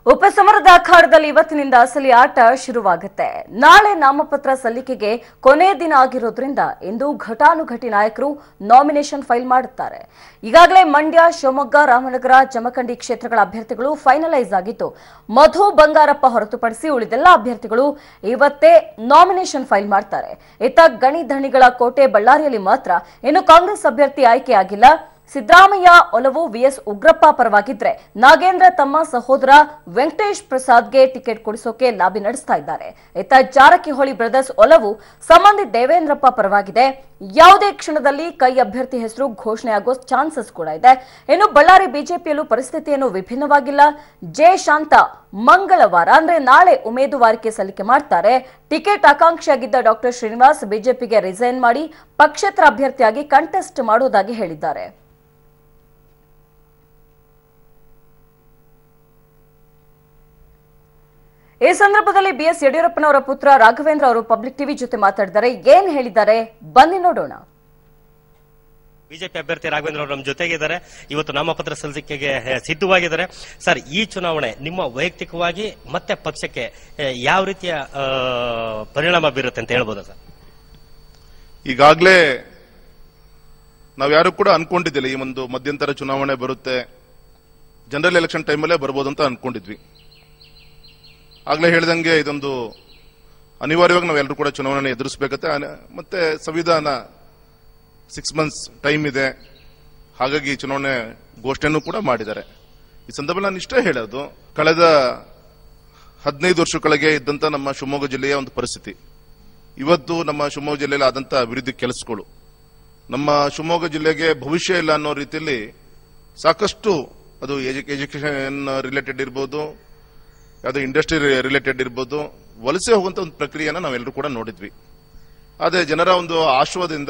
ಉಪಸಮರದ ಅಖಾಡದಲ್ಲಿ ಇವತ್ತಿನಿಂದ ಅಸಲಿ ಆಟ ಶುರುವಾಗುತ್ತೆ ನಾಳೆ ನಾಮಪತ್ರ ಸಲ್ಲಿಕೆಗೆ ಕೊನೆ ದಿನ ಆಗಿರೋದ್ರಿಂದ ಇಂದು ಘಟಾನುಘಟಿ ನಾಯಕರು ನಾಮಿನೇಷನ್ ಫೈಲ್ ಮಾಡುತ್ತಾರೆ ಈಗಾಗಲೇ ಮಂಡ್ಯ ಶಿವಮೊಗ್ಗ ರಾಮನಗರ ಜಮಖಂಡಿ ಕ್ಷೇತ್ರಗಳ ಅಭ್ಯರ್ಥಿಗಳು ಫೈನಲೈಸ್ ಆಗಿದ್ದು ಮಧು ಬಂಗಾರಪ್ಪ ಹೊರತುಪಡಿಸಿ ಉಳಿದೆಲ್ಲ ಅಭ್ಯರ್ಥಿಗಳು ಇವತ್ತೇ ನಾಮಿನೇಷನ್ ಫೈಲ್ ಮಾಡ್ತಾರೆ ಇತ್ತ ಗಣಿ ಧಣಿಗಳ ಕೋಟೆ ಬಳ್ಳಾರಿಯಲ್ಲಿ ಮಾತ್ರ ಇನ್ನು ಕಾಂಗ್ರೆಸ್ ಅಭ್ಯರ್ಥಿ ಆಯ್ಕೆಯಾಗಿಲ್ಲ ಸಿದ್ದರಾಮಯ್ಯ ಒಲವು ವಿಎಸ್ ಉಗ್ರಪ್ಪ ಪರವಾಗಿದ್ರೆ ನಾಗೇಂದ್ರ ತಮ್ಮ ಸಹೋದರ ವೆಂಕಟೇಶ್ ಪ್ರಸಾದ್ಗೆ ಟಿಕೆಟ್ ಕೊಡಿಸೋಕೆ ಲಾಬಿ ನಡೆಸ್ತಾ ಇದ್ದಾರೆ ಇತ್ತ ಜಾರಕಿಹೊಳಿ ಬ್ರದರ್ಸ್ ಒಲವು ಸಂಬಂಧಿ ದೇವೇಂದ್ರಪ್ಪ ಪರವಾಗಿದೆ ಯಾವುದೇ ಕ್ಷಣದಲ್ಲಿ ಕೈ ಅಭ್ಯರ್ಥಿ ಹೆಸರು ಘೋಷಣೆಯಾಗೋ ಚಾನ್ಸಸ್ ಕೂಡ ಇದೆ ಇನ್ನು ಬಳ್ಳಾರಿ ಬಿಜೆಪಿಯಲ್ಲೂ ಪರಿಸ್ಥಿತಿಯನ್ನು ವಿಭಿನ್ನವಾಗಿಲ್ಲ ಜೆ ಶಾಂತ ಮಂಗಳವಾರ ಅಂದ್ರೆ ನಾಳೆ ಉಮೇದುವಾರಿಕೆ ಸಲ್ಲಿಕೆ ಮಾಡ್ತಾರೆ ಟಿಕೆಟ್ ಆಕಾಂಕ್ಷಿಯಾಗಿದ್ದ ಡಾಕ್ಟರ್ ಶ್ರೀನಿವಾಸ್ ಬಿಜೆಪಿಗೆ ರಿಸೈನ್ ಮಾಡಿ ಪಕ್ಷೇತರ ಅಭ್ಯರ್ಥಿಯಾಗಿ ಕಂಟೆಸ್ಟ್ ಮಾಡುವುದಾಗಿ ಹೇಳಿದ್ದಾರೆ ಈ ಸಂದರ್ಭದಲ್ಲಿ ಬಿಎಸ್ ಯಡಿಯೂರಪ್ಪನವರ ಪುತ್ರ ರಾಘವೇಂದ್ರ ಅವರು ಪಬ್ಲಿಕ್ ಟಿವಿ ಜೊತೆ ಮಾತಾಡಿದ್ದಾರೆ ಏನ್ ಹೇಳಿದ್ದಾರೆ ಬನ್ನಿ ನೋಡೋಣ ಬಿಜೆಪಿ ಅಭ್ಯರ್ಥಿ ರಾಘವೇಂದ್ರ ಅವರು ನಮ್ಮ ಜೊತೆಗಿದ್ದಾರೆ ಇವತ್ತು ನಾಮಪತ್ರ ಸಲ್ಲಿಕೆಗೆ eh, ಸಿದ್ಧವಾಗಿದ್ದಾರೆ ಸರ್ ಈ ಚುನಾವಣೆ ನಿಮ್ಮ ವೈಯಕ್ತಿಕವಾಗಿ ಮತ್ತೆ ಪಕ್ಷಕ್ಕೆ eh, ಯಾವ ರೀತಿಯ ಆ, ಪರಿಣಾಮ ಬೀರುತ್ತೆ ಅಂತ ಹೇಳ್ಬೋದಾ ಸರ್ ಈಗಾಗಲೇ ನಾವ್ಯಾರು ಕೂಡ ಅನ್ಕೊಂಡಿದ್ದಿಲ್ಲ ಈ ಒಂದು ಮಧ್ಯಂತರ ಚುನಾವಣೆ ಬರುತ್ತೆ ಜನರಲ್ ಎಲೆಕ್ಷನ್ ಟೈಮಲ್ಲೇ ಬರ್ಬೋದು ಅಂತ ಅನ್ಕೊಂಡಿದ್ವಿ ಆಗ್ಲೇ ಹೇಳ್ದಂಗೆ ಇದೊಂದು ಅನಿವಾರ್ಯವಾಗಿ ನಾವೆಲ್ಲರೂ ಕೂಡ ಚುನಾವಣೆ ಎದುರಿಸಬೇಕತ್ತೆ ಅನ- ಮತ್ತೆ ಸಂವಿಧಾನ ಸಿಕ್ಸ್ ಮಂತ್ಸ್ ಟೈಮ್ ಇದೆ ಹಾಗಾಗಿ ಈ ಚುನಾವಣೆ ಘೋಷಣೆನೂ ಕೂಡ ಮಾಡಿದ್ದಾರೆ ಈ ಸಂದರ್ಭದಲ್ಲಿ ನಾನು ಇಷ್ಟೇ ಹೇಳೋದು ಕಳೆದ ಹದಿನೈದು ವರ್ಷಗಳಿಗೆ ಇದ್ದಂತ ನಮ್ಮ ಶಿವಮೊಗ್ಗ ಜಿಲ್ಲೆಯ ಒಂದು ಪರಿಸ್ಥಿತಿ ಇವತ್ತು ನಮ್ಮ ಶಿವಮೊಗ್ಗ ಜಿಲ್ಲೆಯಲ್ಲಿ ಆದಂತ ಅಭಿವೃದ್ಧಿ ಕೆಲಸಗಳು ನಮ್ಮ ಶಿವಮೊಗ್ಗ ಜಿಲ್ಲೆಗೆ ಭವಿಷ್ಯ ಇಲ್ಲ ಅನ್ನೋ ರೀತಿಯಲ್ಲಿ ಸಾಕಷ್ಟು ಅದು ಎಜುಕೇಶನ್ ರಿಲೇಟೆಡ್ ಇರ್ಬೋದು ಯಾವುದೋ ಇಂಡಸ್ಟ್ರಿ ರಿಲೇಟೆಡ್ ಇರ್ಬೋದು ವಲಸೆ ಹೋಗುವಂತ ಒಂದು ಪ್ರಕ್ರಿಯೆನ ನಾವೆಲ್ಲರೂ ಕೂಡ ನೋಡಿದ್ವಿ ಆದರೆ ಜನರ ಒಂದು ಆಶ್ವಾದಿಂದ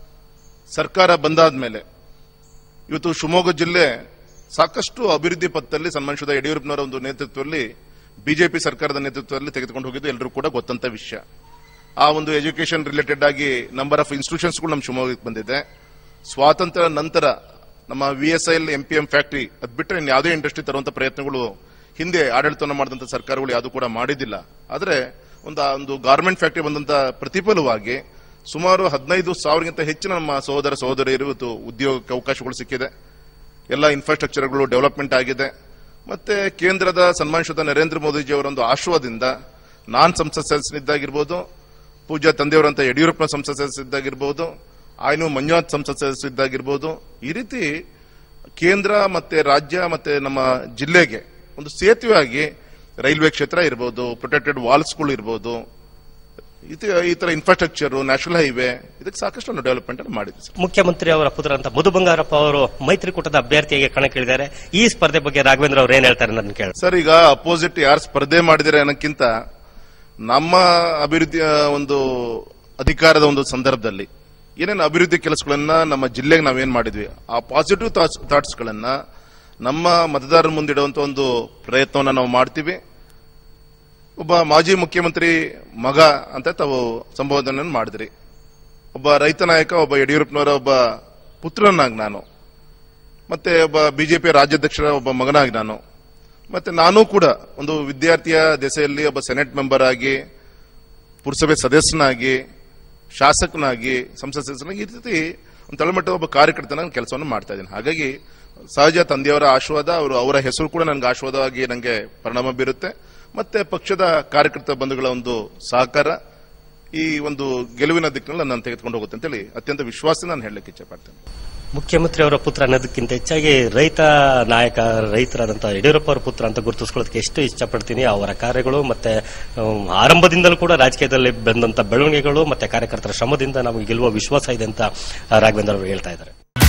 ಸರ್ಕಾರ ಬಂದಾದ್ಮೇಲೆ ಇವತ್ತು ಶಿವಮೊಗ್ಗ ಜಿಲ್ಲೆ ಸಾಕಷ್ಟು ಅಭಿವೃದ್ಧಿ ಪಥದಲ್ಲಿ ಸನ್ಮಾನಿಸಿದ ಯಡಿಯೂರಪ್ಪನವರ ಒಂದು ನೇತೃತ್ವದಲ್ಲಿ ಬಿಜೆಪಿ ಸರ್ಕಾರದ ನೇತೃತ್ವದಲ್ಲಿ ತೆಗೆದುಕೊಂಡು ಹೋಗಿದ್ದು ಎಲ್ಲರೂ ಕೂಡ ಗೊತ್ತಂತ ವಿಷಯ ಆ ಒಂದು ಎಜುಕೇಶನ್ ರಿಲೇಟೆಡ್ ಆಗಿ ನಂಬರ್ ಆಫ್ ಇನ್ಸ್ಟಿಟ್ಯೂಷನ್ಸ್ಗಳು ನಮ್ಮ ಶಿವಮೊಗ್ಗಕ್ಕೆ ಬಂದಿದೆ ಸ್ವಾತಂತ್ರ್ಯ ನಂತರ ನಮ್ಮ V S I L M P M factory ಅದ್ ಬಿಟ್ಟರೆ ಇನ್ನು ಯಾವುದೇ ಇಂಡಸ್ಟ್ರಿ ತರುವಂತ ಪ್ರಯತ್ನಗಳು ಹಿಂದೆ ಆಡಳಿತವನ್ನು ಮಾಡಿದಂತ ಸರ್ಕಾರಗಳು ಯಾವುದು ಕೂಡ ಮಾಡಿದ್ದಿಲ್ಲ ಆದ್ರೆ ಒಂದು ಆ ಒಂದು ಗಾರ್ಮೆಂಟ್ ಫ್ಯಾಕ್ಟರಿ ಬಂದಂತ ಪ್ರತಿಫಲವಾಗಿ ಸುಮಾರು ಹದಿನೈದು ಸಾವಿರಗಿಂತ ಹೆಚ್ಚಿನ ನಮ್ಮ ಸಹೋದರ ಸಹೋದರಿಯರು ಇವತ್ತು ಉದ್ಯೋಗಕ್ಕೆ ಅವಕಾಶಗಳು ಸಿಕ್ಕಿದೆ ಎಲ್ಲ ಇನ್ಫ್ರಾಸ್ಟ್ರಕ್ಚರ್ಗಳು ಡೆವಲಪ್ಮೆಂಟ್ ಆಗಿದೆ ಮತ್ತೆ ಕೇಂದ್ರದ ಸನ್ಮಾನಿಸಿದ ನರೇಂದ್ರ ಮೋದಿಜಿ ಅವರ ಒಂದು ಆಶ್ವಾದಿಂದ ನಾನ್ ಸಂಸತ್ ಸದಸ್ಯನಿದ್ದಾಗಿರ್ಬೋದು ಪೂಜ್ಯ ತಂದೆಯವರಂತ ಯಡಿಯೂರಪ್ಪನ ಸಂಸತ್ ಸದಸ್ಯರಿದ್ದಾಗಿರ್ಬೋದು ಆಯ್ನು ಮಂಜುನಾಥ್ ಸಂಸತ್ ಸದಸ್ಯರಿದ್ದಾಗಿರ್ಬೋದು ಈ ರೀತಿ ಕೇಂದ್ರ ಮತ್ತೆ ರಾಜ್ಯ ಮತ್ತೆ ನಮ್ಮ ಜಿಲ್ಲೆಗೆ ಒಂದು ಸೇತುವೆಯಾಗಿ ರೈಲ್ವೆ ಕ್ಷೇತ್ರ ಇರ್ಬೋದು ಪ್ರೊಟೆಕ್ಟೆಡ್ ವಾಲ್ಸ್ಗಳು ಇರ್ಬೋದು ಈ- ಈ ತರ ಇನ್ಫ್ರಾಸ್ಟ್ರಕ್ಚರ್ ನ್ಯಾಷನಲ್ ಹೈವೇ ಇದಕ್ಕೆ ಸಾಕಷ್ಟು ಡೆವಲಪ್ಮೆಂಟ್ ಮಾಡಿದೆ ಸರ್ ಮುಖ್ಯಮಂತ್ರಿ ಅವರ ಪುತ್ರ ಅಂತ ಮಧು ಬಂಗಾರಪ್ಪ ಅವರು ಮೈತ್ರಿಕೂಟದ ಅಭ್ಯರ್ಥಿಯಾಗಿ ಕಣಕ್ಕಿಳಿದ್ದಾರೆ ಈ ಸ್ಪರ್ಧೆ ಬಗ್ಗೆ ರಾಘವೇಂದ್ರ ಅವರು ಏನ್ ಹೇಳ್ತಾರೆ ನನ್ನ ಕೇಳಿ ಸರ್ ಈಗ ಅಪೋಸಿಟ್ ಯಾರು ಸ್ಪರ್ಧೆ ಮಾಡಿದರೆ ಅನ್ನೋಕ್ಕಿಂತ ನಮ್ಮ ಅಭಿವೃದ್ಧಿಯ ಒಂದು ಅಧಿಕಾರದ ಒಂದು ಸಂದರ್ಭದಲ್ಲಿ ಏನೇನು ಅಭಿವೃದ್ಧಿ ಕೆಲಸಗಳನ್ನ ನಮ್ಮ ಜಿಲ್ಲೆಗೆ ನಾವೇನ್ ಮಾಡಿದ್ವಿ ಆ ಪಾಸಿಟಿವ್ ಥಾಟ್ಸ್ ಗಳನ್ನ ನಮ್ಮ ಮತದಾರರ ಮುಂದಿಡುವಂತ ಒಂದು ಪ್ರಯತ್ನವನ್ನ ನಾವು ಮಾಡ್ತೀವಿ ಒಬ್ಬ ಮಾಜಿ ಮುಖ್ಯಮಂತ್ರಿ ಮಗ ಅಂತ ತಾವು ಸಂಬೋಧನೆ ಮಾಡಿದ್ರಿ ಒಬ್ಬ ರೈತ ನಾಯಕ ಒಬ್ಬ ಯಡಿಯೂರಪ್ಪನವರ ಒಬ್ಬ ಪುತ್ರನಾಗಿ ನಾನು ಮತ್ತೆ ಒಬ್ಬ ಬಿಜೆಪಿ ರಾಜ್ಯಾಧ್ಯಕ್ಷರ ಒಬ್ಬ ಮಗನಾಗಿ ನಾನು ಮತ್ತೆ ನಾನು ಕೂಡ ಒಂದು ವಿದ್ಯಾರ್ಥಿಯ ದೆಸೆಯಲ್ಲಿ ಒಬ್ಬ ಸೆನೆಟ್ ಮೆಂಬರ್ ಆಗಿ ಪುರಸಭೆ ಸದಸ್ಯನಾಗಿ ಶಾಸಕನಾಗಿ ಸಂಸತ್ ಸದಸ್ಯನಾಗಿ ಈ ರೀತಿ ಒಂದು ತಳಮಟ್ಟದ ಒಬ್ಬ ಕಾರ್ಯಕರ್ತನಾಗಿ ಕೆಲಸವನ್ನು ಮಾಡ್ತಾ ಇದ್ದೀನಿ ಹಾಗಾಗಿ ಸಹಜ ತಂದೆಯವರ ಆಶೀರ್ವಾದ ಅವರು ಅವರ ಹೆಸರು ಕೂಡ ನನಗೆ ಆಶೀರ್ವಾದವಾಗಿ ನನಗೆ ಪರಿಣಾಮ ಬೀರುತ್ತೆ ಮತ್ತೆ ಪಕ್ಷದ ಕಾರ್ಯಕರ್ತ ಬಂಧುಗಳ ಒಂದು ಸಹಕಾರ ಈ ಒಂದು ಗೆಲುವಿನ ದಿಕ್ಕಿನಲ್ಲಿ ನಾನು ತೆಗೆದುಕೊಂಡು ಹೋಗುತ್ತೆ ಅಂತೇಳಿ ಅತ್ಯಂತ ವಿಶ್ವಾಸದಿಂದ ನಾನು ಹೇಳಲಿಕ್ಕೆ ಇಚ್ಛೆಪಡ್ತೇನೆ ಮುಖ್ಯಮಂತ್ರಿ ಅವರ ಪುತ್ರ ಅನ್ನೋದಕ್ಕಿಂತ ಹೆಚ್ಚಾಗಿ ರೈತ ನಾಯಕ ರೈತರಾದಂತಹ ಯಡಿಯೂರಪ್ಪ ಅವರ ಪುತ್ರ ಅಂತ ಗುರುತಿಸ್ಕೊಳ್ಳೋದಕ್ಕೆ ಎಷ್ಟು ಇಷ್ಟಪಡ್ತೀನಿ ಅವರ ಕಾರ್ಯಗಳು ಮತ್ತೆ ಅಹ್, ಆರಂಭದಿಂದಲೂ ಕೂಡ ರಾಜಕೀಯದಲ್ಲಿ ಬಂದಂತ ಬೆಳವಣಿಗೆಗಳು ಮತ್ತೆ ಕಾರ್ಯಕರ್ತರ ಶ್ರಮದಿಂದ ನಮಗೆ ಗೆಲ್ಲುವ ವಿಶ್ವಾಸ ಇದೆ ಅಂತ ರಾಘವೇಂದ್ರ ಅವರು ಹೇಳ್ತಾ ಇದ್ದಾರೆ